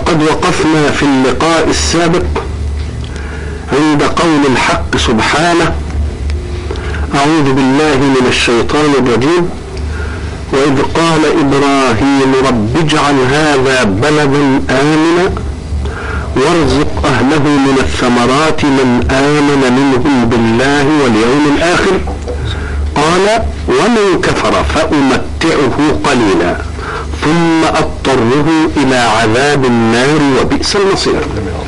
وقد وقفنا في اللقاء السابق عند قول الحق سبحانه أعوذ بالله من الشيطان الرجيم وإذ قال إبراهيم رب اجعل هذا بلدا آمنا وارزق أهله من الثمرات من آمن منهم بالله واليوم الآخر قال ومن كفر فأمتعه قليلا ثم اضطره الى عذاب النار وبئس المصير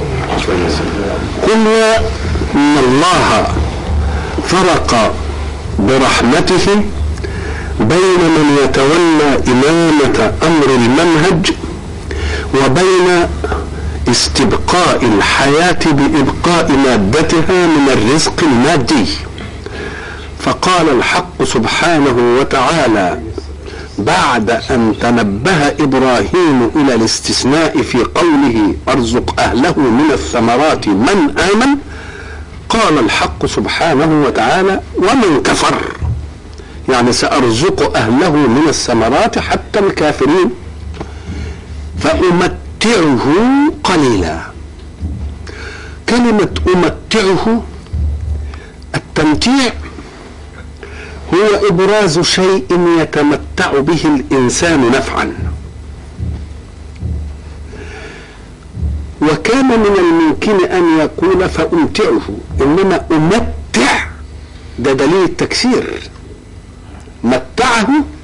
قلنا ان الله فرق برحمته بين من يتولى امامه امر المنهج وبين استبقاء الحياه بابقاء مادتها من الرزق المادي فقال الحق سبحانه وتعالى بعد أن تنبه إبراهيم إلى الاستثناء في قوله ارزق أهله من الثمرات من آمن قال الحق سبحانه وتعالى ومن كفر يعني سأرزق أهله من الثمرات حتى الكافرين فأمتعه قليلا كلمة أمتعه التمتيع هو ابراز شيء يتمتع به الانسان نفعا وكان من الممكن ان يقول فامتعه انما امتع ده دليل التكسير متعه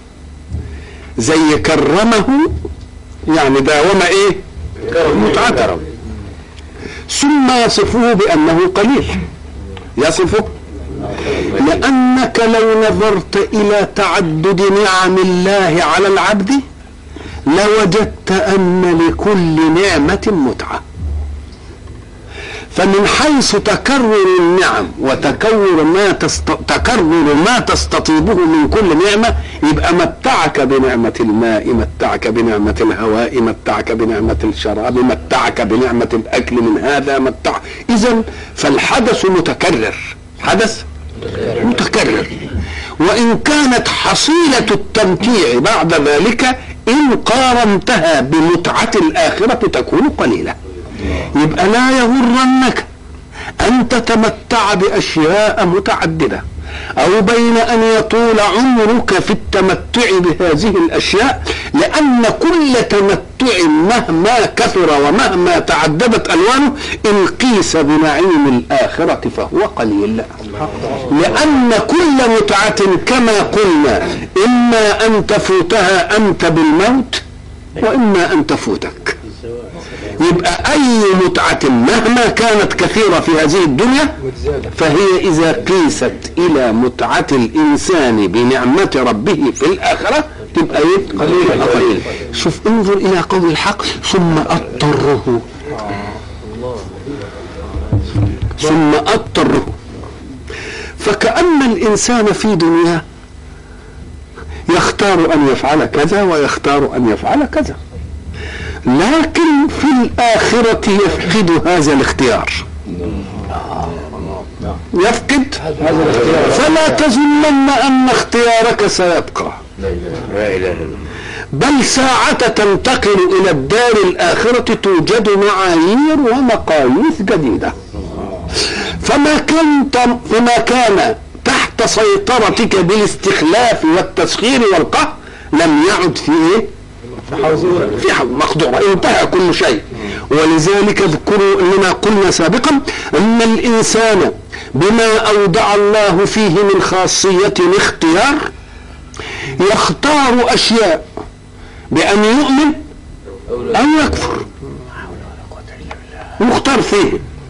زي كرمه يعني داوم ايه متعترا ثم يصفه بانه قليل يصفه لأنك لو نظرت إلى تعدد نعم الله على العبد لوجدت أن لكل نعمة متعة فمن حيث تكرر النعم وتكرر ما تست... تكرر ما تستطيبه من كل نعمة يبقى متعك بنعمة الماء متعك بنعمة الهواء متعك بنعمة الشراب متعك بنعمة الأكل من هذا متع إذا فالحدث متكرر حدث متكرر وإن كانت حصيلة التمتيع بعد ذلك إن قارنتها بمتعة الآخرة تكون قليلة يبقى لا يغرنك أن تتمتع بأشياء متعددة أو بين أن يطول عمرك في التمتع بهذه الأشياء لأن كل تمتع مهما كثر ومهما تعددت ألوانه إن قيس بنعيم الآخرة فهو قليل لأن كل متعة كما قلنا إما أن تفوتها أنت بالموت وإما أن تفوتك يبقى أي متعة مهما كانت كثيرة في هذه الدنيا فهي إذا قيست إلى متعة الإنسان بنعمة ربه في الآخرة تبقى إيه؟ قليلة قليلة شوف انظر إلى قول الحق ثم أضطره ثم أضطره فكأن الإنسان في دنياه يختار أن يفعل كذا ويختار أن يفعل كذا لكن في الآخرة يفقد هذا الاختيار يفقد هذا الاختيار فلا تظنن أن اختيارك سيبقى بل ساعة تنتقل إلى الدار الآخرة توجد معايير ومقاييس جديدة فما كنت فما كان تحت سيطرتك بالاستخلاف والتسخير والقهر لم يعد في ايه؟ في مقدورة انتهى كل شيء ولذلك اذكروا اننا قلنا سابقا ان الانسان بما اودع الله فيه من خاصية الاختيار يختار اشياء بان يؤمن او يكفر مختار فيه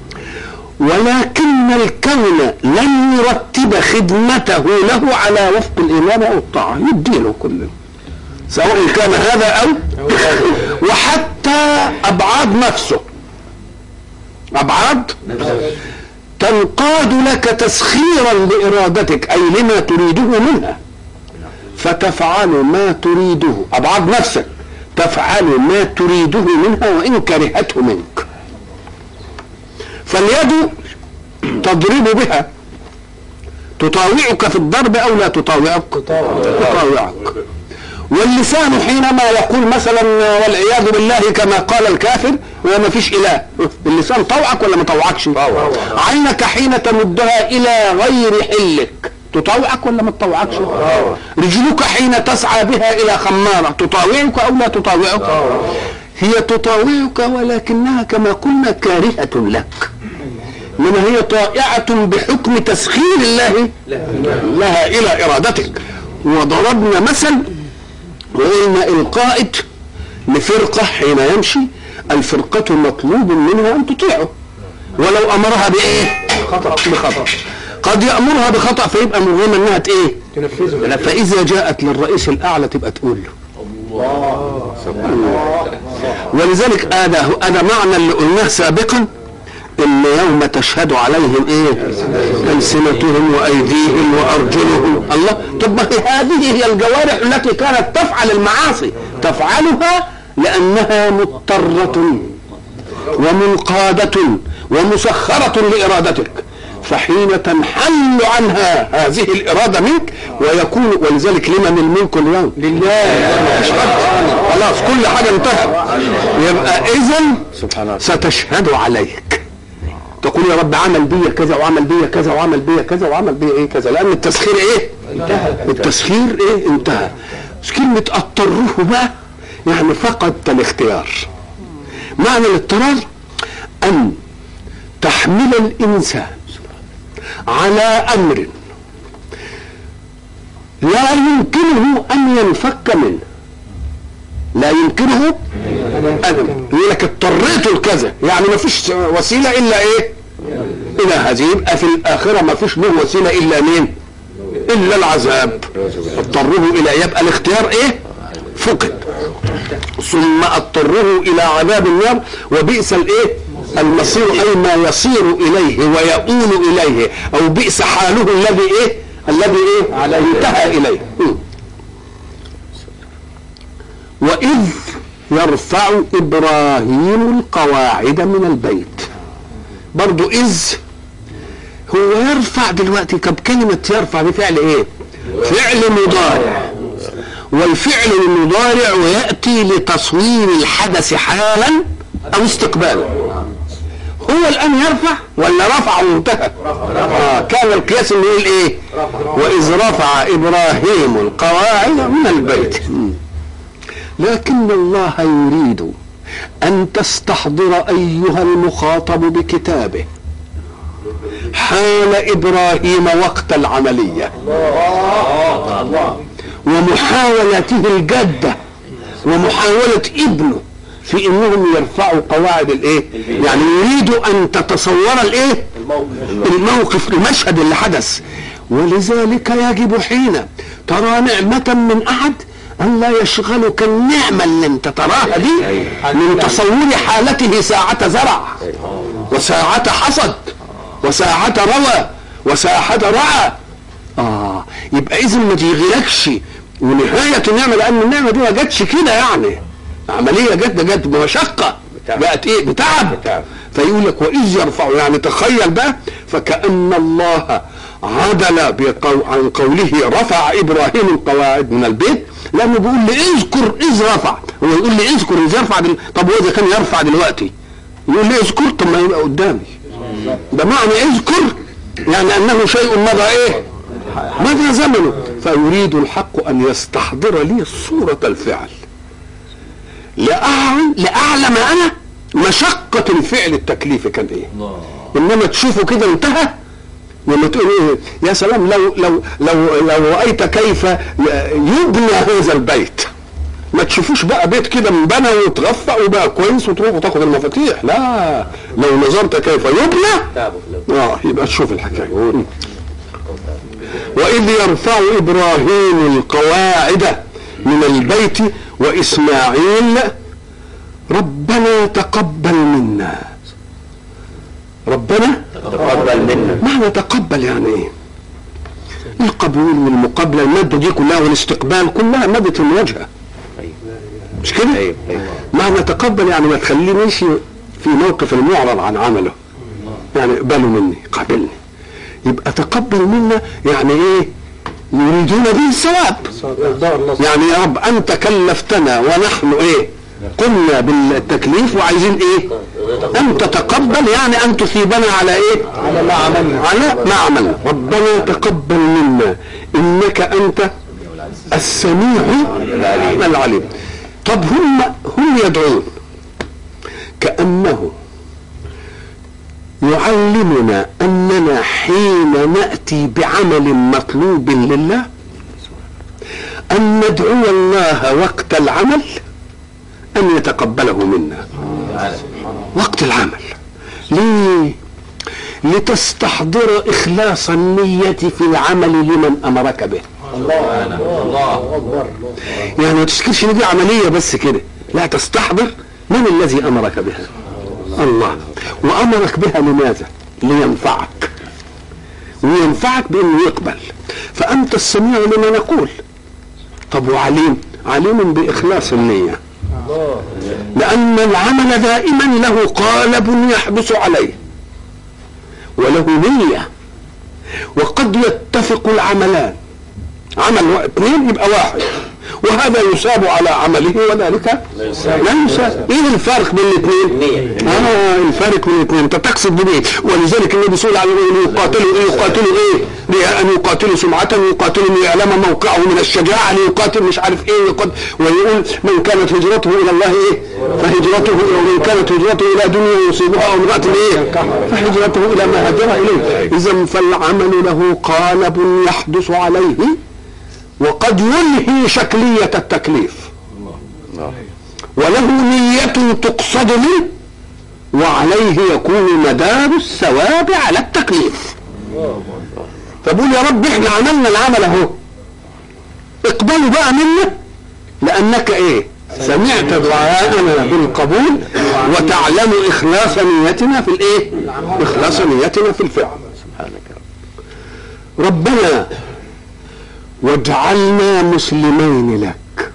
ولكن الكون لن يرتب خدمته له على وفق الايمان او الطاعه يديله كله سواء كان هذا او وحتى ابعاد نفسه ابعاد تنقاد لك تسخيرا لارادتك اي لما تريده منها فتفعل ما تريده ابعاد نفسك تفعل ما تريده منها وان كرهته منك فاليد تضرب بها تطاوعك في الضرب او لا تطاوعك تطاوعك واللسان حينما يقول مثلا والعياذ بالله كما قال الكافر وما فيش اله اللسان طوعك ولا ما طوعكش عينك حين تمدها الى غير حلك تطوعك ولا ما تطوعكش رجلك حين تسعى بها الى خمارة تطاوعك او لا تطاوعك هي تطاوعك ولكنها كما قلنا كارهة لك انما هي طائعة بحكم تسخير الله لها الى ارادتك وضربنا مثل وقلنا القائد لفرقة حين يمشي الفرقة مطلوب منها ان تطيعه ولو امرها بايه بخطأ قد يأمرها بخطأ فيبقى مهمة انها ت- ايه تنفذه فاذا جاءت للرئيس الاعلى تبقى تقول له ولذلك هذا هذا معنى اللي قلناه سابقا ان يوم تشهد عليهم ايه السنتهم وايديهم وارجلهم الله طب ما هي هذه هي الجوارح التي كانت تفعل المعاصي تفعلها لانها مضطره ومنقاده ومسخره لارادتك فحين تنحل عنها هذه الاراده منك ويكون ولذلك لمن الملك اليوم لله خلاص كل حاجه انتهت يبقى اذا سبحان الله ستشهد عليك تقول يا رب عمل بيا كذا وعمل بيا كذا وعمل بيا كذا وعمل بيا ايه كذا لان التسخير ايه التسخير ايه انتهى بس كلمة اضطره بقى يعني فقدت الاختيار معنى الاضطرار ان تحمل الانسان على امر لا يمكنه ان ينفك منه لا يمكنه أن يقول لك اضطريت لكذا يعني ما فيش وسيله الا ايه؟ الى هذه يبقى في الاخره ما فيش له وسيله الا مين؟ الا العذاب اضطره الى يبقى الاختيار ايه؟ فقد ثم اضطره الى عذاب النار وبئس الايه؟ المصير اي ما يصير اليه ويؤول اليه او بئس حاله الذي ايه؟ الذي ايه؟ انتهى اليه م. وإذ يرفع إبراهيم القواعد من البيت برضو إذ هو يرفع دلوقتي طب كلمة يرفع دي فعل إيه؟ فعل مضارع والفعل المضارع يأتي لتصوير الحدث حالا أو استقبالا هو الآن يرفع ولا رفع وانتهى؟ آه كان القياس إنه يقول إيه؟ وإذ رفع إبراهيم القواعد من البيت مم. لكن الله يريد ان تستحضر ايها المخاطب بكتابه حال ابراهيم وقت العمليه ومحاولته الجاده ومحاوله ابنه في انهم يرفعوا قواعد الايه يعني يريد ان تتصور الايه الموقف المشهد اللي حدث ولذلك يجب حين ترى نعمه من احد أن لا يشغلك النعمة اللي انت تراها دي من تصور حالته ساعة زرع وساعة حصد وساعة روى وساعة رعى آه يبقى إذا ما تيغلكش ونهاية النعمة لأن النعمة دي ما جاتش كده يعني عملية جت ده جت بمشقة بقت إيه بتعب فيقول لك وإذ يرفع يعني تخيل بقى فكأن الله عدل بقو عن قوله رفع إبراهيم القواعد من البيت لانه بيقول لي اذكر اذ رفع هو يقول لي اذكر اذ يرفع دل... طب هو اذا كان يرفع دلوقتي يقول لي اذكر طب ما يبقى قدامي ده معنى اذكر يعني انه شيء مضى ايه مضى زمنه فيريد الحق ان يستحضر لي صورة الفعل لأعلم, لأعلم أنا مشقة الفعل التكليفي كان إيه إنما تشوفه كده انتهى لما تقول ايه يا سلام لو لو لو لو رايت كيف يبنى هذا البيت ما تشوفوش بقى بيت كده انبنى وتغفى وبقى كويس وتروح وتاخد المفاتيح لا لو نظرت كيف يبنى اه يبقى تشوف الحكايه واذ يرفع ابراهيم القواعد من البيت واسماعيل ربنا تقبل منا ربنا تقبل منا معنى تقبل يعني ايه القبول والمقابله الماده دي كلها والاستقبال كلها ماده الوجهه مش كده ايوه ايوه معنى تقبل يعني ما تخلينيش في موقف المعرض عن عمله يعني اقبلوا مني قابلني يبقى تقبل منا يعني ايه يريدون به الثواب يعني يا رب انت كلفتنا ونحن ايه قمنا بالتكليف وعايزين ايه ان تتقبل يعني ان تثيبنا على ايه على ما عملنا على ما عملنا ربنا تقبل منا انك انت السميع العليم طب هم هم يدعون كانه يعلمنا اننا حين ناتي بعمل مطلوب لله ان ندعو الله وقت العمل ان يتقبله منا وقت العمل ليه لتستحضر اخلاص النيه في العمل لمن امرك به يعني ما تشكرش ان دي عمليه بس كده لا تستحضر من الذي امرك بها الله وامرك بها لماذا لينفعك وينفعك بانه يقبل فانت السميع لما نقول طب وعليم عليم باخلاص النيه لان العمل دائما له قالب يحبس عليه وله نيه وقد يتفق العملان عمل اثنين يبقى واحد وهذا يصاب على عمله وذلك لا يصاب ايه الفرق بين الاثنين اه الفرق بين الاثنين انت تقصد بايه ولذلك النبي صلى الله عليه وسلم يقاتلوا ايه يقاتلوا ايه رياء ان يقاتلوا سمعة يقاتلوا ليعلم موقعه من الشجاعة ليقاتل مش عارف ايه يقاتل ويقول من كانت هجرته الى الله ايه فهجرته ومن كانت هجرته الى دنيا يصيبها او امرأة ايه فهجرته الى ما هاجر اليه اذا فالعمل له قالب يحدث عليه وقد يلهي شكلية التكليف وله نية تقصد منه وعليه يكون مدار الثواب على التكليف فبقول يا رب احنا عملنا العمل اهو اقبلوا بقى منا لانك ايه سمعت دعاءنا بالقبول وتعلم اخلاص نيتنا في الايه اخلاص نيتنا في الفعل ربنا واجعلنا مسلمين لك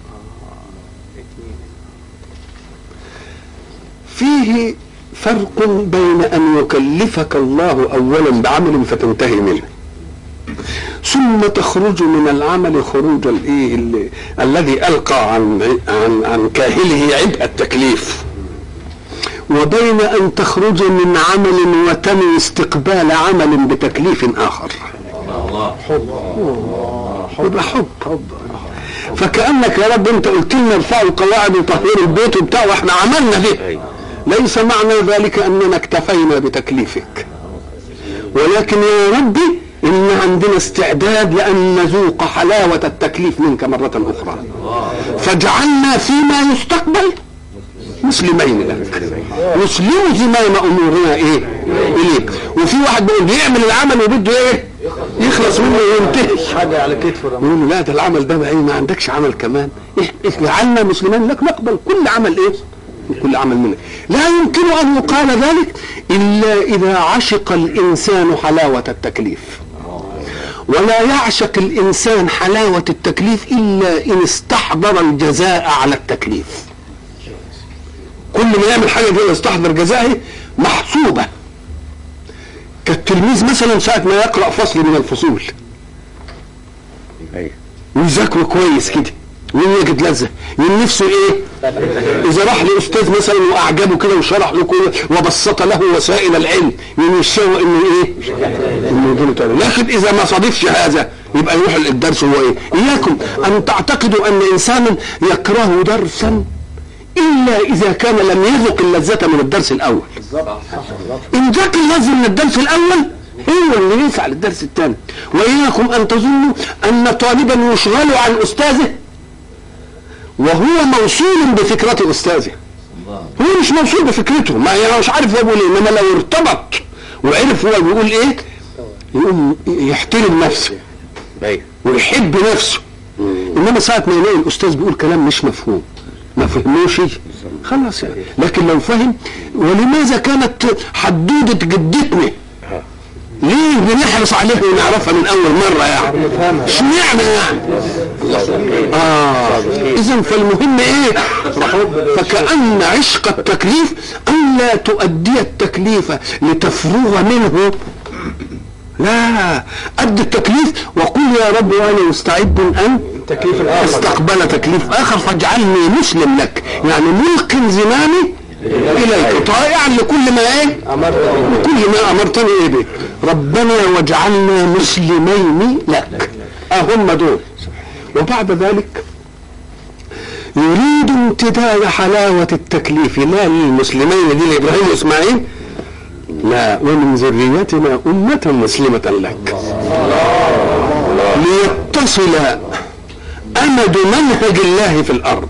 فيه فرق بين ان يكلفك الله اولا بعمل فتنتهي منه ثم تخرج من العمل خروج الايه ال- الذي القى عن عن عن كاهله عبء التكليف وبين ان تخرج من عمل وتنوي استقبال عمل بتكليف اخر يبقى حب حب فكانك يا رب انت قلت لنا ارفعوا القواعد وطهروا البيت وبتاع واحنا عملنا ده ليس معنى ذلك اننا اكتفينا بتكليفك ولكن يا ربي ان عندنا استعداد لان نذوق حلاوه التكليف منك مره اخرى فاجعلنا فيما يستقبل مسلمين لك يسلموا زمام امورنا ايه اليك وفي واحد بيقول بيعمل العمل وبده ايه يخلص منه وينتهي حاجة على كتفه رمضان. يقول له لا ده العمل ده بقى إيه ما عندكش عمل كمان إيه- اجعلنا مسلمين لك نقبل كل عمل ايه كل عمل منك لا يمكن ان يقال ذلك الا اذا عشق الانسان حلاوه التكليف ولا يعشق الانسان حلاوه التكليف الا ان استحضر الجزاء على التكليف كل ما يعمل حاجه كده يستحضر جزائه محسوبه كالتلميذ مثلا ساعه ما يقرا فصل من الفصول أيوة. ويذاكره كويس كده ويجد لذة من نفسه ايه اذا راح لاستاذ مثلا واعجبه كده وشرح له كده وبسط له وسائل العلم من الشوق انه ايه انه يديله تاني لكن اذا ما صادفش هذا يبقى يروح الدرس هو ايه اياكم ان تعتقدوا ان انسانا يكره درسا الا اذا كان لم يذق اللذة من الدرس الاول ان ذاق اللذة من الدرس الاول هو اللي ينفع للدرس الثاني واياكم ان تظنوا ان طالبا يشغل عن استاذه وهو موصول بفكرة استاذه هو مش موصول بفكرته ما يعني مش عارف هو بيقول ايه انما لو ارتبط وعرف هو بيقول ايه يقوم يحترم نفسه أيوة. ويحب نفسه انما ساعة ما يلاقي الاستاذ بيقول كلام مش مفهوم ما فهموش خلاص يعني لكن لو فهم ولماذا كانت حدودة جدتنا ليه بنحرص عليها ونعرفها من اول مرة يعني اشمعنى يعني اه اذا فالمهم ايه فكأن عشق التكليف ان لا تؤدي التكليف لتفرغ منه لا قد التكليف وقل يا رب وانا مستعد ان التكليف الآخر استقبل تكليف اخر فاجعلني مسلم لك يعني ملقن زمامي اليك طائعا لكل ما ايه أمرت كل ما امرتني ايه به ربنا واجعلنا مسلمين لك اهم دول وبعد ذلك يريد امتداد حلاوة التكليف لا للمسلمين دي لإبراهيم وإسماعيل لا ومن ذريتنا أمة مسلمة لك ليتصل أمد منهج الله في الأرض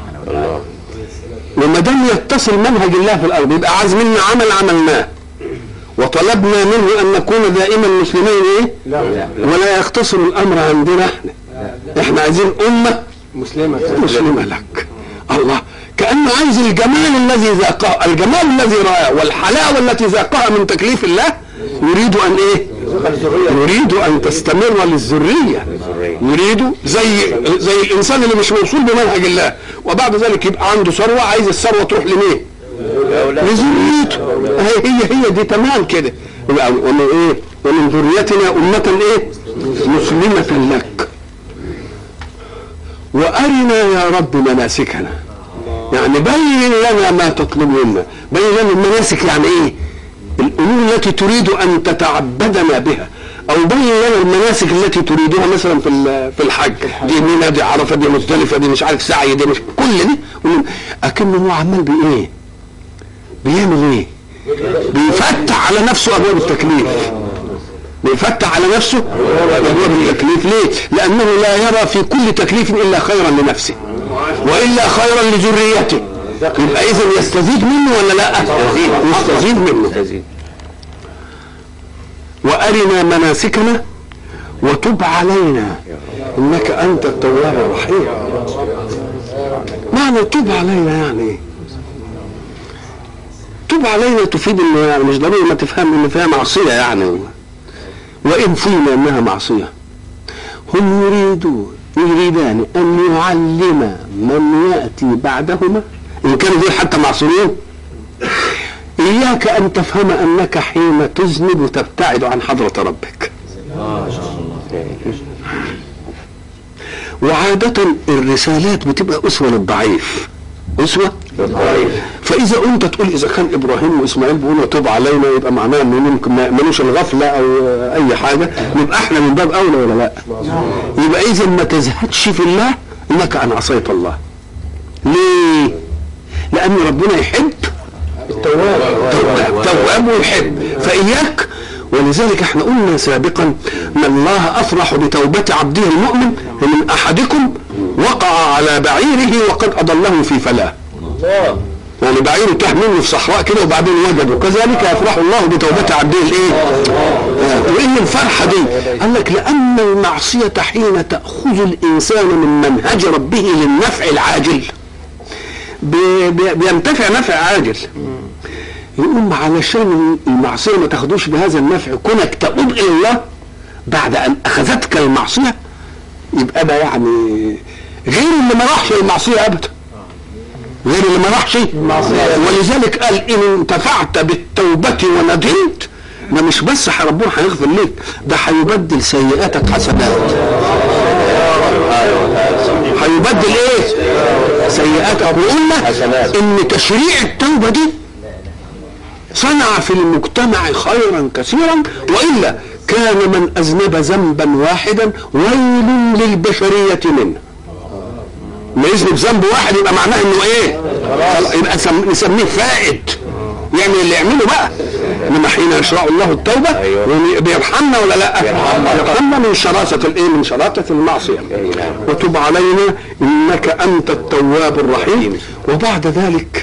وما دام يتصل منهج الله في الأرض يبقى عايز منا عمل عملناه وطلبنا منه أن نكون دائما مسلمين إيه؟ لا ولا يقتصر الأمر عندنا احنا احنا عايزين أمة مسلمة مسلمة لك الله كأنه عايز الجمال الذي ذاقه الجمال الذي رآه والحلاوة التي ذاقها من تكليف الله يريد أن إيه الذرية يريد أن تستمر للذرية يريد زي زي الإنسان اللي مش موصول بمنهج الله وبعد ذلك يبقى عنده ثروة عايز الثروة تروح لمين لذريته هي هي هي دي تمام كده يبقى ومن ايه ومن ذريتنا أمة ايه مسلمة لك وأرنا يا رب مناسكنا يعني بين لنا ما تطلب منا بين لنا المناسك يعني ايه الامور التي تريد ان تتعبدنا بها او بين لنا المناسك التي تريدها مثلا في ال- في الحج دي منى دي عرفه دي مزدلفه دي مش عارف سعي دي مش كل دي اكنه هو عمال بايه بيعمل ايه بيفتح على نفسه ابواب التكليف بيفتح على نفسه ابواب التكليف ليه لانه لا يرى في كل تكليف الا خيرا لنفسه والا خيرا لذريته يبقى اذا يستزيد منه ولا لا يستزيد منه وارنا مناسكنا وتب علينا انك انت التواب الرحيم معنى تب علينا يعني ايه تب علينا تفيد انه يعني مش ضروري ما تفهم ان فيها معصيه يعني وان فينا انها معصيه هم يريدون يريدان ان يعلم من ياتي بعدهما ان كانوا دول حتى معصومين اياك ان تفهم انك حين تذنب تبتعد عن حضره ربك وعادة الرسالات بتبقى أسوة للضعيف أسوة فإذا أنت تقول إذا كان إبراهيم وإسماعيل بيقولوا تب علينا يبقى معناه إنه ممكن ما يأمنوش الغفلة أو أي حاجة نبقى إحنا من باب أولى ولا لا؟ يبقى إذا ما تزهدش في الله إنك أن عصيت الله. ليه؟ لأن ربنا يحب التواب تواب تواب ويحب فإياك ولذلك احنا قلنا سابقا ان الله افرح بتوبة عبده المؤمن من احدكم وقع على بعيره وقد اضله في فلاه الله يعني بعيره تاه منه في صحراء كده وبعدين وجد وكذلك يفرح الله بتوبة عبده الايه؟ آه، وايه الفرحة دي؟ قال لك لأن المعصية حين تأخذ الإنسان من منهج ربه للنفع العاجل بي- بي- بينتفع نفع عاجل يقوم علشان المعصية ما تاخدوش بهذا النفع كونك تؤوب إلى الله بعد أن أخذتك المعصية يبقى ده يعني غير اللي ما راحش المعصية أبدا غير اللي ما راحش ولذلك قال ان انتفعت بالتوبة وندمت ده مش بس ح- ربنا هيغفر لك ده هيبدل سيئاتك حسنات هيبدل ايه سيئاتك وقلنا ان تشريع التوبة دي صنع في المجتمع خيرا كثيرا والا كان من اذنب ذنبا واحدا ويل للبشرية منه ما يذنب ذنب واحد يبقى معناه انه ايه يبقى سم- نسميه فائد يعمل اللي يعمله بقى انما حين يشرع الله التوبه أيوة. بيرحمنا ولا لا بيرحمنا. يرحمنا من شراسه الايه من شراسه المعصيه وتب علينا انك انت التواب الرحيم وبعد ذلك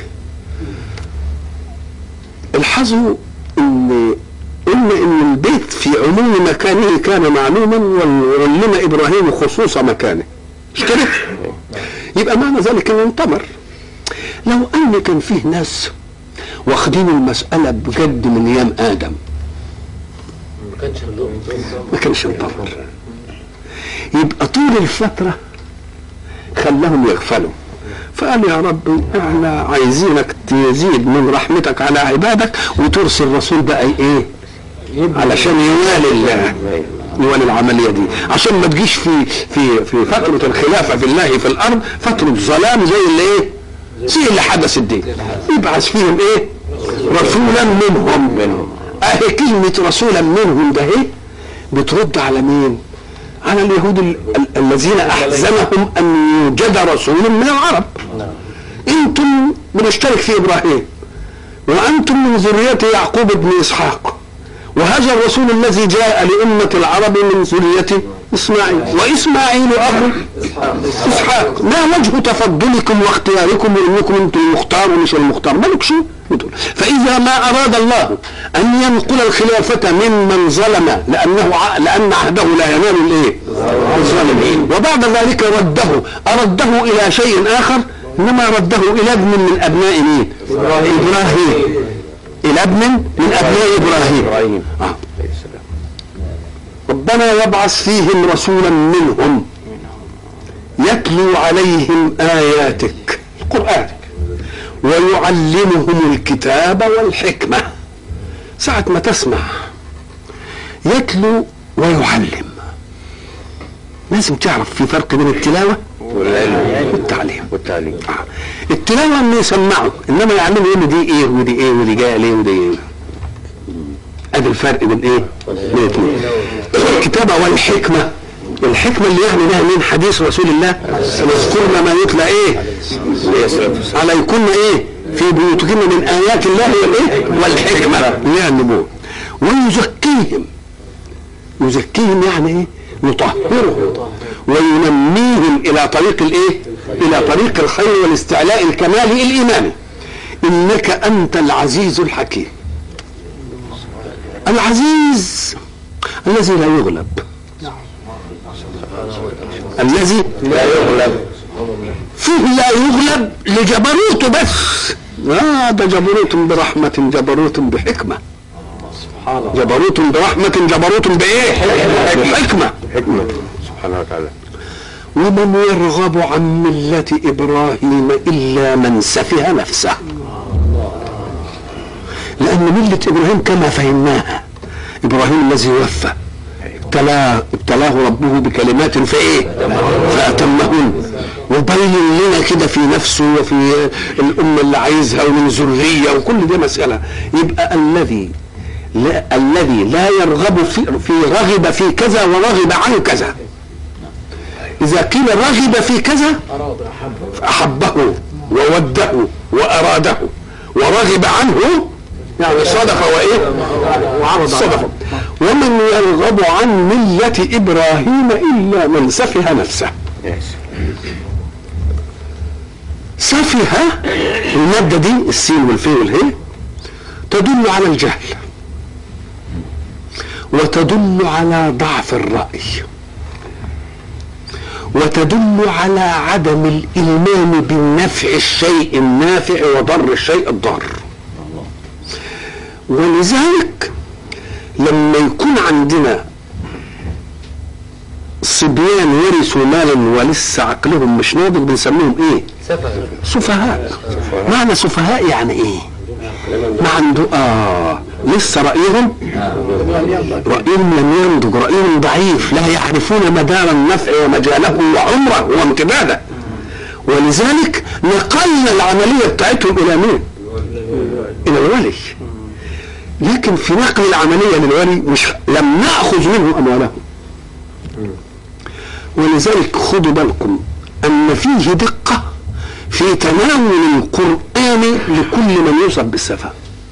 الحظوا ان قلنا ان البيت في عموم مكانه كان معلوما وعلم ابراهيم خصوص مكانه مش كده؟ يبقى معنى ذلك انه انتمر لو ان كان فيه ناس واخدين المسألة بجد من ايام ادم ما كانش عندهم ما كانش انتمر يبقى طول الفترة خلاهم يغفلوا فقال يا رب احنا عايزينك تزيد من رحمتك على عبادك وترسل رسول بقى ايه علشان يوالي ال- يوالي العمليه دي عشان ما تجيش في في في فتره الخلافه في الله في الارض فتره ظلام زي اللي ايه زي اللي حدثت دي يبعث فيهم ايه رسولا منهم منهم اهي كلمه رسولا منهم ده ايه بترد على مين على اليهود ال- ال- الذين احزنهم ان يوجد رسول من العرب انتم بنشترك في ابراهيم وانتم من ذريه يعقوب بن اسحاق وهذا الرسول الذي جاء لأمة العرب من ذرية إسماعيل وإسماعيل أخو إسحاق ما وجه تفضلكم واختياركم وإنكم أنتم المختار ومش المختار مالك شو بتقول. فإذا ما أراد الله أن ينقل الخلافة ممن ظلم لأنه ع- لأن عهده لا ينال الإيه؟ الظالمين وبعد ذلك رده أرده إلى شيء آخر إنما رده إلى ابن من أبناء مين؟ إبراهيم إلى ابن من أبناء إبراهيم إبراهيم. آه. ربنا يبعث فيهم رسولا منهم يتلو عليهم آياتك القرآن ويعلمهم الكتاب والحكمة ساعة ما تسمع يتلو ويعلم لازم تعرف في فرق بين التلاوة والعلم والتعليم والتعليم آه. التلاوة انه يسمعه انما يعلمه ان دي ايه ودي ايه ودي جايه ليه ودي ايه ادي الفرق بين ايه؟ بين الاثنين الكتابة والحكمة الحكمة اللي يعني لها من حديث رسول الله اذكرنا ما يتلى ايه؟ عليكن ايه؟ في بيوتكن من ايات الله والايه؟ والحكمة اللي هي النبوة ويزكيهم يزكيهم يعني ايه؟ يطهرهم وينميهم الى طريق الايه؟ الى طريق الخير والاستعلاء الكمالي الايماني انك انت العزيز الحكيم العزيز الذي لا يغلب الذي لا يغلب فيه لا يغلب لجبروته بس اه ده جبروت برحمة جبروت بحكمة جبروت برحمة جبروت بإيه؟ بحكمة حكمة سبحانه وتعالى ومن يرغب عن ملة إبراهيم إلا من سفه نفسه لأن ملة إبراهيم كما فهمناها إبراهيم الذي وفى ابتلاه ابتلاه ربه بكلمات فايه فاتمهن وبين لنا كده في نفسه وفي الامه اللي عايزها ومن ذريه وكل دي مساله يبقى الذي لا الذي لا يرغب في, في رغب في كذا ورغب عن كذا اذا قيل رغب في كذا احبه ووده واراده ورغب عنه يعني صدق وايه وعرض صدق ومن يرغب عن ملة إبراهيم إلا من سفه نفسه يس. سفه المادة دي السين والفي والهي تدل على الجهل وتدل على ضعف الرأي وتدل على عدم الإلمام بالنفع الشيء النافع وضر الشيء الضار ولذلك لما يكون عندنا صبيان ورثوا مالا ولسه عقلهم مش ناضج بنسميهم ايه؟ سفه سفهاء معنى سفهاء يعني ايه؟ ما عنده اه لسه رأيهم رأيهم لم ينضج رأيهم ضعيف لا يعرفون مدار النفع ومجاله وعمره وامتداده ولذلك نقلنا العملية بتاعتهم إلى مين؟ إلى الولي لكن في نقل العملية للولي مش لم نأخذ منه أموالهم ولذلك خدوا بالكم أن فيه دقة في تناول القرآن لكل من يوصف بالسفة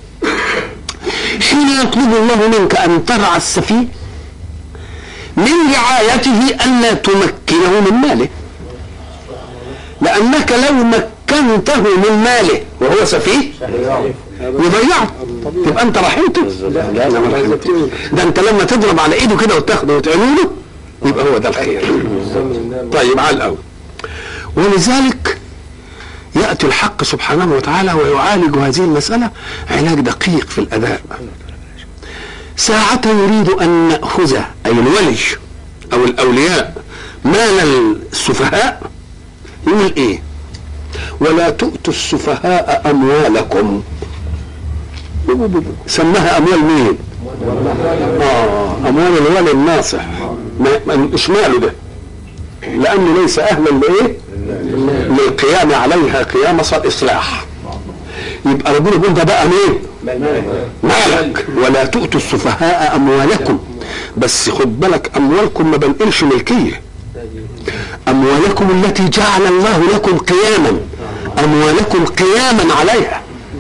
حين يطلب الله منك أن ترعى السفيه من رعايته ألا تمكنه من ماله لأنك لو مكنته من ماله وهو سفيه يضيعه تبقى انت رحمته لا لا ما رحمتوش. ده انت لما تضرب على ايده كده وتاخده وتعمله يبقى هو ده الخير طيب على الاول ولذلك ياتي الحق سبحانه وتعالى ويعالج هذه المساله علاج دقيق في الاداء ساعة يريد أن نأخذ أي الولي أو الأولياء مال السفهاء يقول إيه؟ ولا تؤتوا السفهاء أموالكم سماها اموال مين اه اموال الولي الناصح ما- ما- مش ماله ده لانه ليس اهلا لايه للقيام عليها قيام اصلاح يبقى ربنا يقول ده بقى مين مالك ولا تؤتوا السفهاء اموالكم بس خد بالك اموالكم ما بنقلش ملكيه اموالكم التي جعل الله لكم قياما اموالكم قياما عليها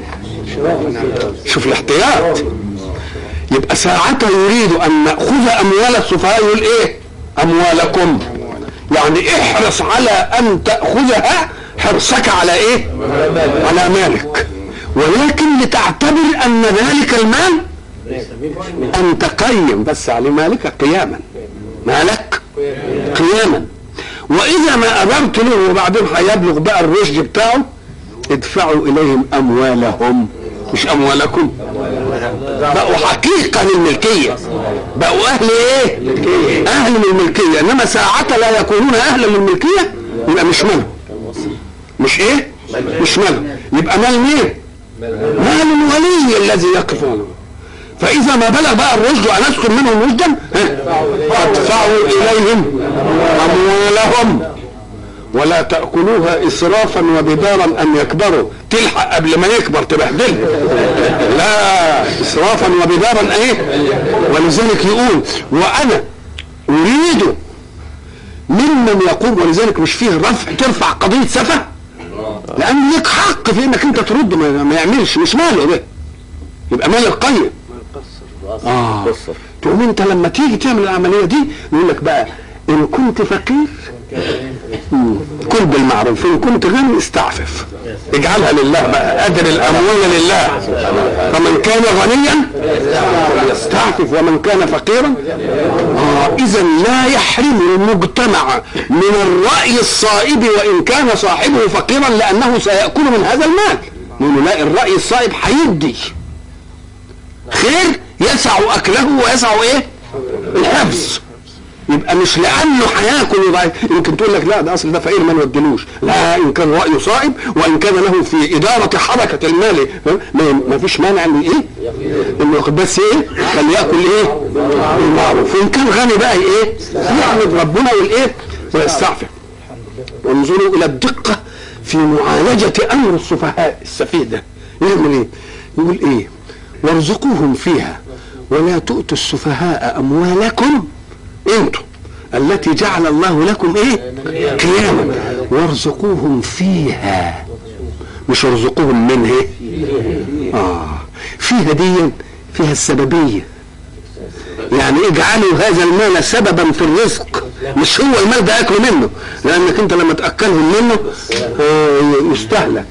شوف الاحتياط يبقى ساعتها يريد ان ناخذ اموال السفهاء يقول ايه اموالكم يعني احرص على ان تاخذها حرصك على ايه على مالك ولكن لتعتبر ان ذلك المال ان تقيم بس على مالك قياما مالك قياما واذا ما ابرت له وبعدين هيبلغ بقى الرشد بتاعه ادفعوا اليهم اموالهم مش اموالكم بقوا حقيقه للملكيه بقوا اهل ايه اهل للملكيه انما ساعة لا يكونون اهلا للملكيه يبقى مش مال مش ايه مش مال يبقى مال مين مال الولي الذي يقفونه فاذا ما بلغ بقى الرشد وان اسكن منهم رشدا ها، فادفعوا اليهم اموالهم ولا تاكلوها اسرافا وبدارا ان يكبروا تلحق قبل ما يكبر تبهدله لا اسرافا وبدارا ايه ولذلك يقول وانا اريد ممن يقوم ولذلك مش فيه رفع ترفع قضيه سفه لان لك حق في انك انت ترد ما, ما يعملش مش ماله ده يبقى مال القيم اه تقوم انت لما تيجي تعمل العمليه دي يقول لك بقى ان كنت فقير مم، كل بالمعروف ان كنت غني استعفف اجعلها لله بقى ادر الاموال لله فمن كان غنيا فليستعفف ومن كان فقيرا آه اذا لا يحرم المجتمع من الراي الصائب وان كان صاحبه فقيرا لانه سياكل من هذا المال لانه لا الراي الصائب هيدي خير يسع اكله ويسع ايه الحفظ يبقى مش لانه هياكل وضعيف يمكن تقول لك لا ده اصل ده فقير ما نودلوش لا ان كان رايه صائب وان كان له في اداره حركه المال ما, ما فيش مانع انه ايه انه ياخد بس ايه فليأكل ايه بالمعروف وان كان غني بقى ايه يحمد ربنا والايه ويستعفف وانظروا الى الدقه في معالجه امر السفهاء السفيه ده يعمل ايه يقول ايه وارزقوهم فيها ولا تؤتوا السفهاء اموالكم انتم التي جعل الله لكم ايه قياما وارزقوهم فيها مش ارزقوهم منه اه فيها دي فيها السببيه يعني اجعلوا هذا المال سببا في الرزق مش هو المال ده اكله منه لانك انت لما تاكلهم منه آه يستهلك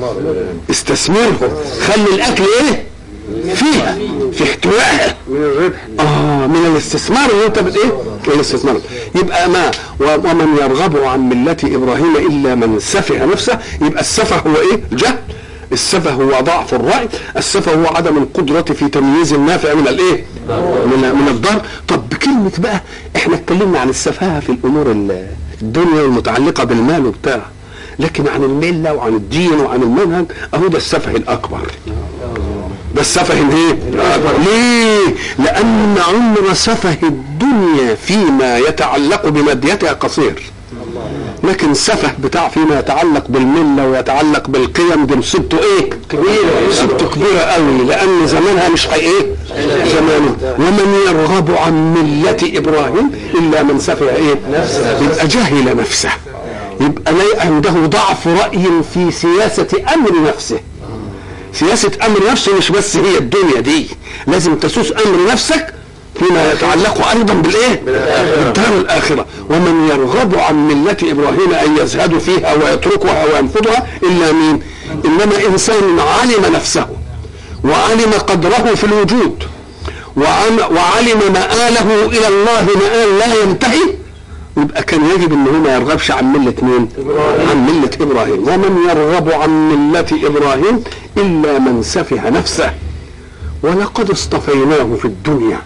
استثمره خلي الاكل ايه فيها في احتوائها من الربح اه من الاستثمار اللي انت بت ايه الاستثمار يبقى ما و- ومن يرغب عن ملة ابراهيم الا من سفه نفسه يبقى السفه هو ايه الجهل السفه هو ضعف الرأي السفه هو عدم القدرة في تمييز النافع من الايه من, من الضر طب بكلمة بقى احنا اتكلمنا عن السفاهة في الامور ال- الدنيا المتعلقة بالمال وبتاع لكن عن الملة وعن الدين وعن المنهج اهو ده السفه الاكبر ده السفه ايه؟ ليه؟ لأن عمر سفه الدنيا فيما يتعلق بماديتها قصير. لكن سفه بتاع فيما يتعلق بالمله ويتعلق بالقيم دي مصيبته ايه؟ كبيره مصيبته كبيره قوي لان زمانها مش هي ايه؟ زمانه ومن يرغب عن مله ابراهيم الا من سفه ايه؟ يبقى جهل نفسه يبقى لا عنده ضعف راي في سياسه امر نفسه سياسة أمر نفسه مش بس هي الدنيا دي لازم تسوس أمر نفسك فيما يتعلق أيضا بالإيه؟ بالدار الآخرة ومن يرغب عن ملة إبراهيم أن يزهد فيها ويتركها وينفضها إلا مين؟ إنما إنسان علم نفسه وعلم قدره في الوجود وعم- وعلم مآله إلى الله مآل لا ينتهي يبقى كان يجب ان هو ما يرغبش عن مله مين؟ عن مله ابراهيم، ومن يرغب عن مله ابراهيم الا من سفه نفسه ولقد اصطفيناه في الدنيا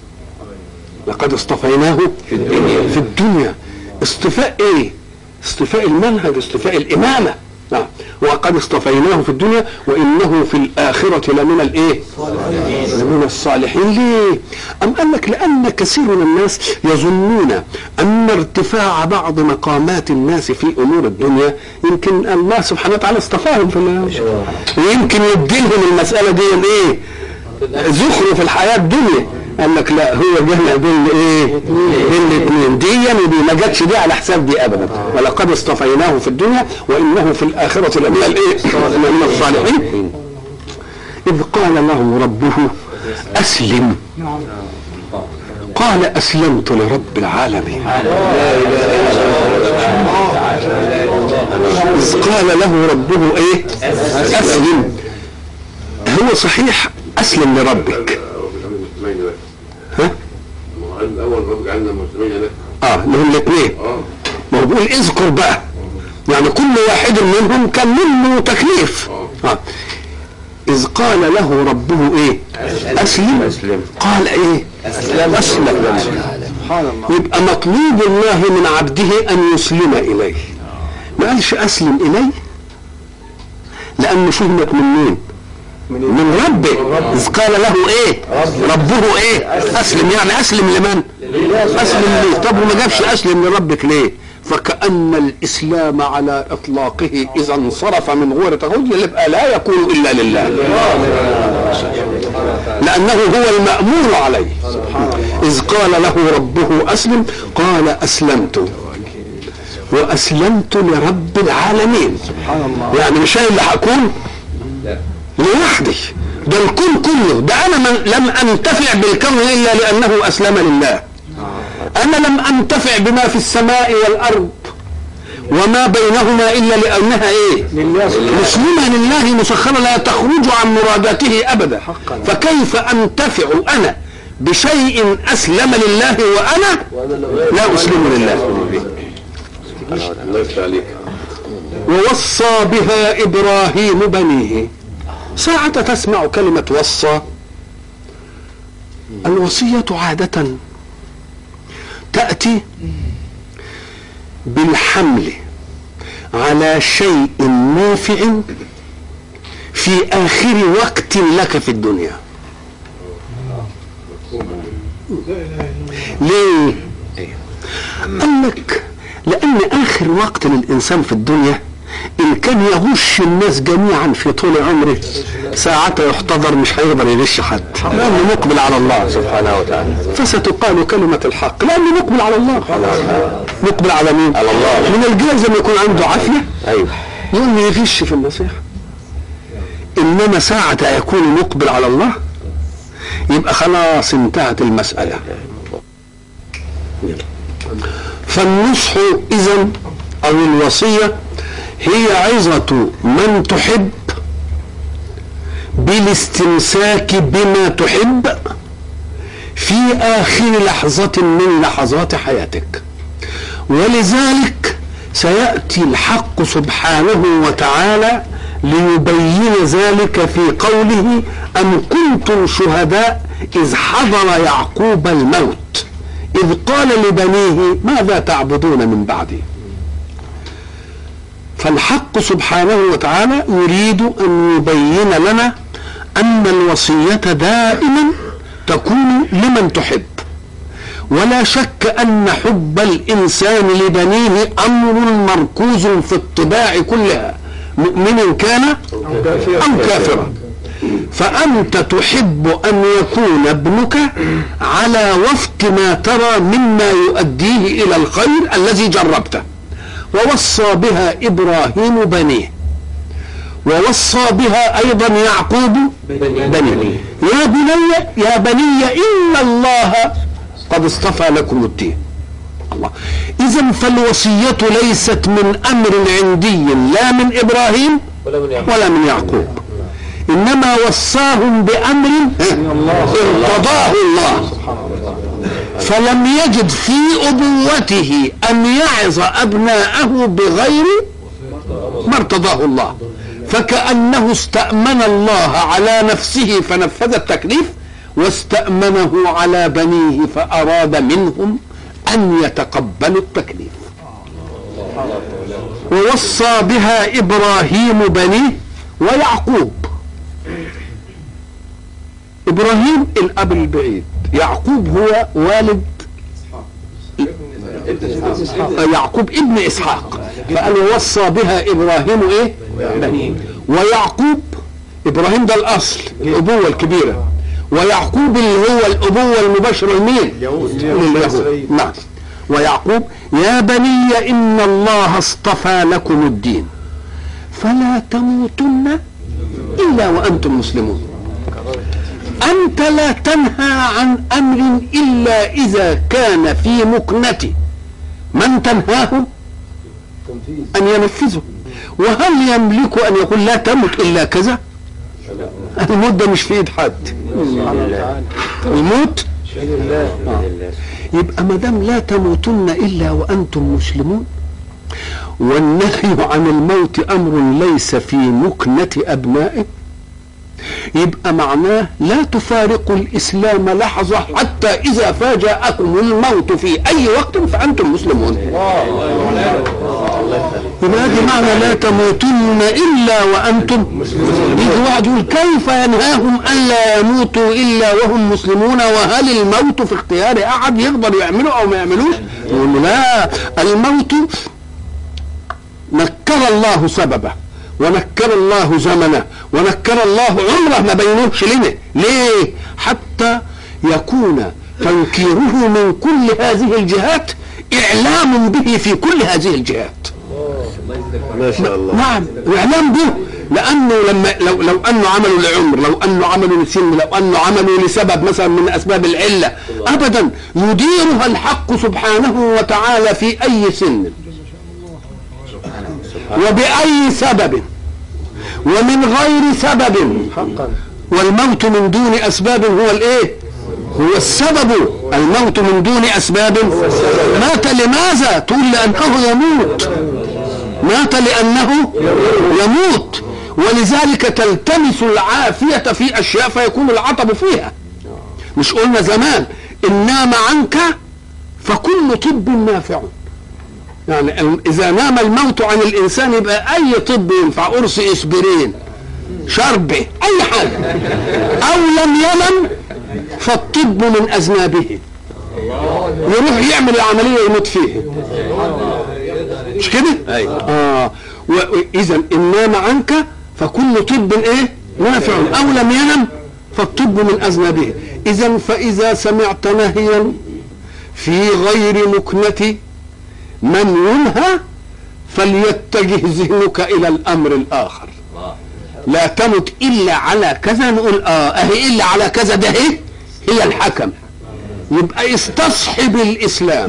لقد اصطفيناه في الدنيا في الدنيا اصطفاء ايه؟ اصطفاء المنهج اصطفاء الامامه نعم وقد اصطفيناه في الدنيا وانه في الاخره لمن الايه؟ لمن الصالحين ليه؟ ام قال لك لان كثير من الناس يظنون ان ارتفاع بعض مقامات الناس في امور الدنيا يمكن الله سبحانه وتعالى اصطفاهم في ال- ويمكن يديلهم المساله دي ايه؟ زخرف الحياه الدنيا قال لك لا هو جمع بين ايه؟ بين الاثنين دي ودي ما جاتش دي على حساب دي ابدا ولقد اصطفيناه في الدنيا وانه في الاخره لمن الايه؟ لمن الصالحين اذ قال له ربه اسلم قال اسلمت لرب العالمين اذ قال له ربه ايه؟ اسلم هو صحيح اسلم لربك ها؟ الاول رب جعلنا مسلمين لك اه اللي هم الاثنين اه ما هو بيقول اذكر بقى يعني كل واحد منهم كان منه تكليف آه. إذ قال له ربه إيه؟ أسلم أسلم. قال إيه؟ أسلم أسلم سبحان الله يبقى مطلوب الله من عبده أن يسلم إليه ما قالش أسلم إليه لأنه فهمت من مين؟ من ربه إذ قال له إيه؟ ربه إيه؟ أسلم يعني أسلم لمن؟ أسلم ليه؟ طب وما جابش أسلم لربك ليه؟ فكأن الإسلام على إطلاقه إذا انصرف من غير تغير يبقى لا يكون إلا لله لأنه هو المأمور عليه إذ قال له ربه أسلم قال أسلمت وأسلمت لرب العالمين سبحان الله يعني مش أنا اللي هكون لوحدي ده الكون كله ده أنا من لم أنتفع بالكون إلا لأنه أسلم لله أنا لم أنتفع بما في السماء والأرض وما بينهما إلا لأنها إيه لله مسلمة لله مسخرة لا تخرج عن مراداته أبدا حقا. فكيف أنتفع أنا بشيء أسلم لله وأنا لا أسلم لله الله يفتح عليك ووصى بها إبراهيم بنيه ساعة تسمع كلمة وصى الوصية عادة تأتي بالحمل على شيء نافع في آخر وقت لك في الدنيا ليه؟ قال لك لأن آخر وقت للإنسان في الدنيا إن كان يغش الناس جميعا في طول عمره ساعة يحتضر مش هيقدر يغش حد لأنه مقبل على الله سبحانه وتعالى فستقال كلمة الحق لأنه مقبل على الله مقبل على مين؟ على الله. من الجائز أن يكون عنده عافية ايوه يقوم يغش في النصيحة إنما ساعة يكون مقبل على الله يبقى خلاص انتهت المسألة فالنصح إذا أو الوصية هي عظة من تحب بالاستمساك بما تحب في آخر لحظة من لحظات حياتك ولذلك سيأتي الحق سبحانه وتعالى ليبين ذلك في قوله أم كنتم شهداء إذ حضر يعقوب الموت إذ قال لبنيه ماذا تعبدون من بعدي فالحق سبحانه وتعالى يريد أن يبين لنا أن الوصية دائما تكون لمن تحب ولا شك أن حب الإنسان لبنيه أمر مركوز في الطباع كلها مؤمن كان أم كافرا فأنت تحب أن يكون ابنك على وفق ما ترى مما يؤديه إلى الخير الذي جربته ووصى بها إبراهيم بنيه ووصى بها أيضا يعقوب بنيه يا بني يا بني إن الله قد اصطفى لكم الدين الله إذا فالوصية ليست من أمر عندي لا من إبراهيم ولا من يعقوب ولا من يعقوب إنما وصاهم بأمر ارتضاه الله فلم يجد في أبوته أن يعظ أبناءه بغير ما ارتضاه الله فكأنه استأمن الله على نفسه فنفذ التكليف واستأمنه على بنيه فأراد منهم أن يتقبلوا التكليف ووصى بها ابراهيم بنيه ويعقوب ابراهيم الاب البعيد يعقوب هو والد يعقوب ابن اسحاق فقال ووصى بها ابراهيم ايه بنيه ويعقوب ابراهيم ده الاصل الابوه الكبيره ويعقوب اللي هو الابوه المباشره لمين لليهود نعم ويعقوب يا بني ان الله اصطفى لكم الدين فلا تموتن الا وانتم مسلمون انت لا تنهى عن امر الا اذا كان في مكنه من تنهاه ان ينفذه وهل يملك ان يقول لا تمت الا كذا الموت ده مش في ايد حد الموت يبقى ما دام لا تموتن الا وانتم مسلمون والنهي عن الموت امر ليس في مكنه ابنائه يبقى معناه لا تفارقوا الاسلام لحظه حتى اذا فاجاكم الموت في اي وقت فانتم مسلمون يبقى دي معنى لا تموتن الا وانتم يجي واحد يقول كيف ينهاهم الا يموتوا الا وهم مسلمون وهل الموت في اختيار احد يقدر يعمله او ما يعملوش يقول له لا الموت نكر الله سببه ونكر الله زمنه ونكر الله عمره ما بينوش لنا ليه حتى يكون تنكيره من كل هذه الجهات اعلام به في كل هذه الجهات ما شاء الله نعم اعلام به لانه لما لو لو انه عملوا لعمر لو انه عملوا لسن لو انه عملوا لسبب مثلا من اسباب العله ابدا يديرها الحق سبحانه وتعالى في اي سن وباي سبب ومن غير سبب حقا والموت من دون اسباب هو الايه هو السبب الموت من دون اسباب مات لماذا تقول لانه يموت مات لانه يموت ولذلك تلتمس العافيه في اشياء فيكون العطب فيها مش قلنا زمان ان نام عنك فكل طب نافع يعني ال- اذا نام الموت عن الانسان يبقى اي طب ينفع قرص اسبرين شربه اي حاجه او لم ينم فالطب من اذنابه يروح يعمل العمليه يموت فيها مش كده؟ ايوه اه واذا ان نام عنك فكل طب ايه؟ نافع او لم ينم فالطب من اذنابه اذا فاذا سمعت نهيا في غير مكنه من ينهى فليتجه ذهنك الى الامر الاخر لا تمت الا على كذا نقول اه اهي الا على كذا ده هي هي الحكم يبقى استصحب الاسلام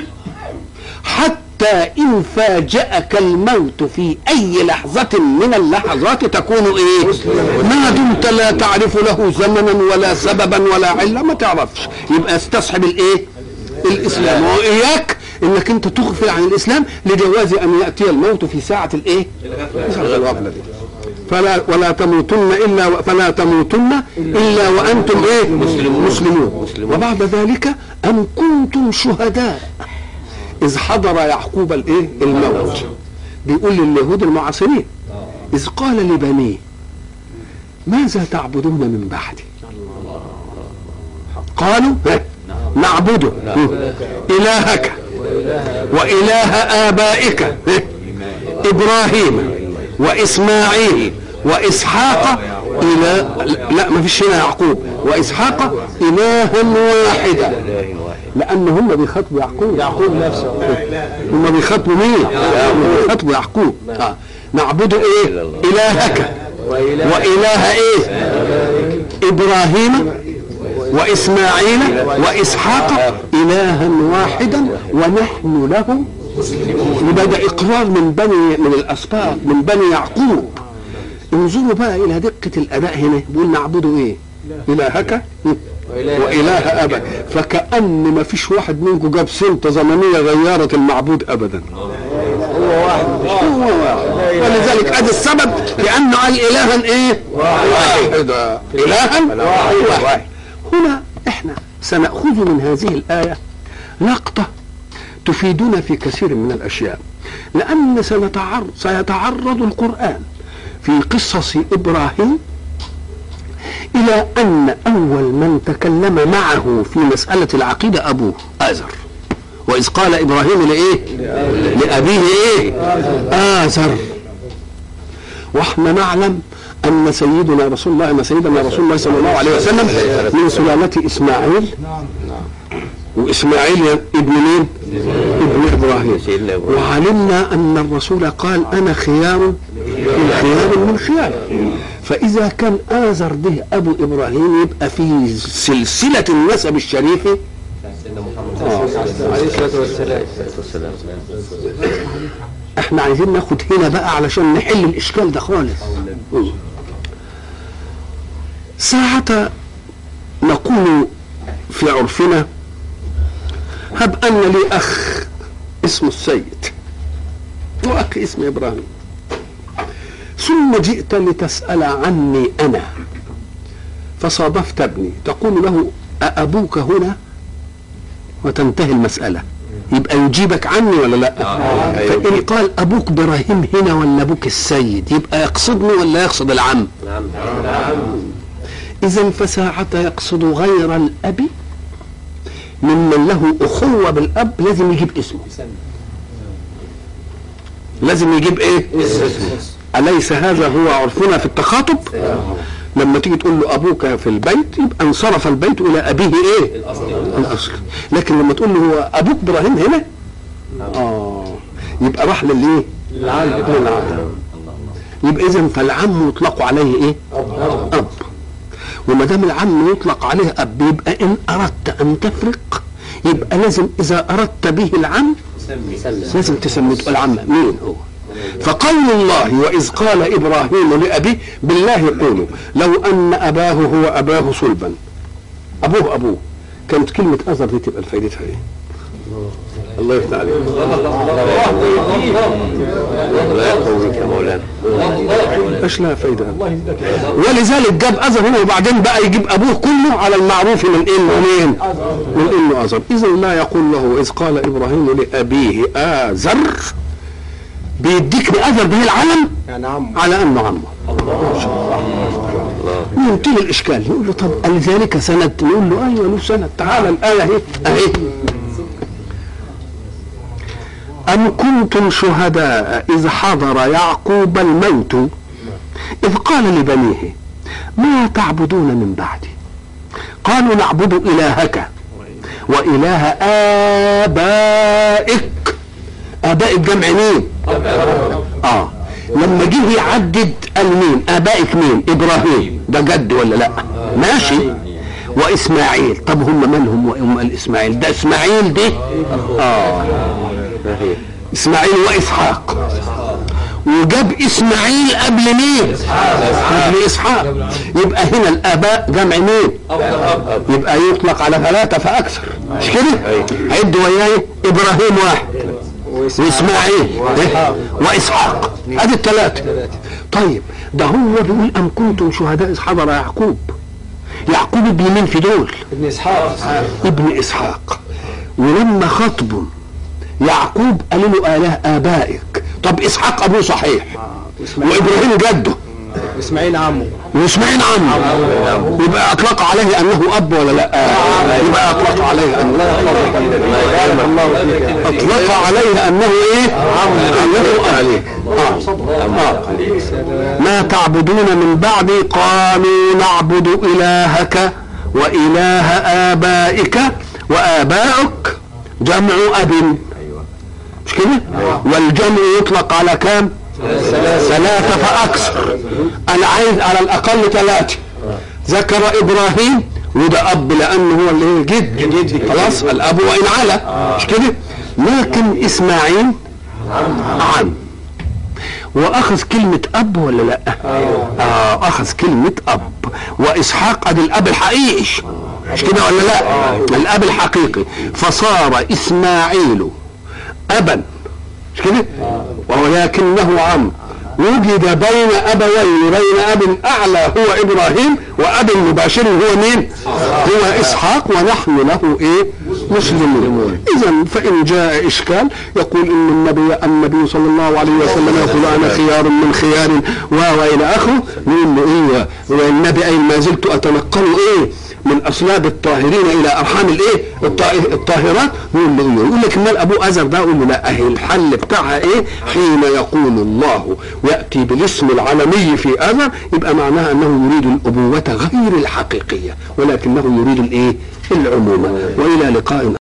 حتى ان فاجأك الموت في اي لحظة من اللحظات تكون ايه ما دمت لا تعرف له زمنا ولا سببا ولا علة ما تعرفش يبقى استصحب الايه الاسلام واياك انك انت تغفل عن الاسلام لجواز ان ياتي الموت في ساعة الايه ساعة الغفلة دي فلا ولا تموتن الا و- فلا تموتن الا وانتم ايه مسلمون, مسلمون. وبعد ذلك ام كنتم شهداء اذ حضر يعقوب الايه الموت بيقول لليهود المعاصرين اذ قال لبنيه ماذا تعبدون من بعدي قالوا ها، نعبده الهك واله ابائك ها، ابراهيم واسماعيل واسحاق الى لا ما فيش هنا يعقوب واسحاق الها واحدا لان هم بيخاطبوا يعقوب يعقوب نفسه هم بيخاطبوا مين؟ بيخاطبوا يعقوب آه. نعبد ايه؟ الهك وإله واله ايه؟ ابراهيم واسماعيل واسحاق الها واحدا ونحن له يبقى ده اقرار من بني من الاسباط من بني يعقوب انظروا بقى الى دقه الاداء هنا بيقول نعبده ايه؟ الهك واله ابا فكان ما فيش واحد منكم جاب سلطه زمنيه غيرت المعبود ابدا هو واحد هو واحد ولذلك ادي السبب لانه قال الها ايه؟ واحد الها واحد هنا احنا سناخذ من هذه الايه لقطه تفيدنا في كثير من الاشياء لأن سنتعرض سيتعرض القرآن في قصص إبراهيم إلى أن أول من تكلم معه في مسألة العقيدة أبوه آزر وإذ قال إبراهيم لإيه لأبيه إيه آزر واحنا نعلم أن سيدنا رسول الله أن سيدنا رسول الله صلى الله عليه وسلم من سلالة إسماعيل وإسماعيل ابن مين؟ ابن إبراهيم سيدنا إبراهيم. وعلمنا أن الرسول قال أنا خيار من خيار من خيار فإذا كان آزر ده أبو إبراهيم يبقى في سلسلة النسب الشريفة عليه الصلاه والسلام والسلام احنا عايزين ناخد هنا بقى علشان نحل الإشكال ده خالص ساعة نقول في عرفنا هب أن لي أخ اسمه السيد وأخ اسمه إبراهيم ثم جئت لتسأل عني أنا فصادفت ابني تقول له أأبوك هنا وتنتهي المسألة يبقى يجيبك عني ولا لا فإن قال أبوك إبراهيم هنا ولا أبوك السيد يبقى يقصدني ولا يقصد العم نعم إذا فساعة يقصد غير الأب ممن له أخوة بالأب لازم يجيب اسمه لازم يجيب إيه؟ أليس هذا هو عرفنا في التخاطب؟ لما تيجي تقول له أبوك في البيت يبقى انصرف البيت إلى أبيه إيه؟ الأصل لكن لما تقول له هو أبوك إبراهيم هنا؟ آه يبقى راح للإيه؟ للعم يبقى إذا فالعم يطلق عليه إيه؟ أب وما دام العم يطلق عليه اب يبقى ان اردت ان تفرق يبقى لازم اذا اردت به العم لازم تسمي تقول العم مين هو فقول الله واذ قال ابراهيم لابيه بالله قولوا لو ان اباه هو اباه صلبا ابوه ابوه كانت كلمه ازر دي تبقى فايدتها ايه؟ الله يفتح عليك لا يقويك يا مولانا ايش لها فايده ولذلك جاب ازر هنا وبعدين بقى يجيب ابوه كله على المعروف من انه مين؟ من انه ازر اذا لا يقول له اذ قال ابراهيم لابيه ازر بيديك بازر به العلم يعني عم على انه عمه ينتهي الاشكال يقول له طب لذلك سند نقول له ايوه له سند تعالى الايه اهي اهي أم كنتم شهداء إذ حضر يعقوب الموت إذ قال لبنيه ما تعبدون من بعدي قالوا نعبد إلهك وإله آبائك آبائك جمع مين؟ آه لما جه يعدد قال مين؟ آبائك مين؟ إبراهيم ده جد ولا لأ؟ ماشي وإسماعيل طب هم مالهم وهم الإسماعيل ده إسماعيل ده آه ما هي اسماعيل واسحاق وجاب اسماعيل قبل مين قبل اسحاق يبقى هنا الاباء جمع مين يبقى يطلق على ثلاثه فاكثر مش كده عد وياي ابراهيم واحد واسماعيل إيه؟ واسحاق ادي الثلاثه طيب ده هو بيقول ام كنتم شهداء اذ حضر يعقوب يعقوب ابن مين في دول ابن اسحاق ابن اسحاق ولما خطبوا يعقوب قالوا له اله ابائك طب اسحاق ابوه صحيح وابراهيم جده اسماعيل عمه واسماعيل عمه يبقى اطلق عليه انه اب ولا لا يبقى اطلق عليه انه اطلق عليه انه ايه انه عليه ما تعبدون من بعدي قالوا نعبد الهك واله ابائك وابائك جمع اب مش كده والجمع يطلق على كام ثلاثة فأكثر أنا عايز على الأقل ثلاثة ذكر إبراهيم وده أب لأنه هو اللي جد جد خلاص الأب وإن على مش كده لكن إسماعيل عم واخذ كلمة اب ولا لا اه اخذ كلمة اب واسحاق ادي الاب الحقيقي مش كده ولا لا الاب الحقيقي فصار اسماعيل ابا مش كده ولكنه عم وجد بين ابوين بين اب اعلى هو ابراهيم واب مباشر هو مين هو اسحاق ونحن له ايه مسلمون اذا فان جاء اشكال يقول ان النبي النبي صلى الله عليه وسلم يقول انا خيار من خيار و والى اخره نقول له ايه والنبي قال ما زلت اتنقل ايه من اصلاب الطاهرين الى ارحام الايه الطا- الطاهرات يقول له إيه؟ يقول لك مال ابو ازر ده يقول له لا اهي الحل بتاعها ايه حين يقول الله وياتي بالاسم العالمي في ازر يبقى معناها انه يريد الابوه غير الحقيقيه ولكنه يريد الايه العمومه والى لقاء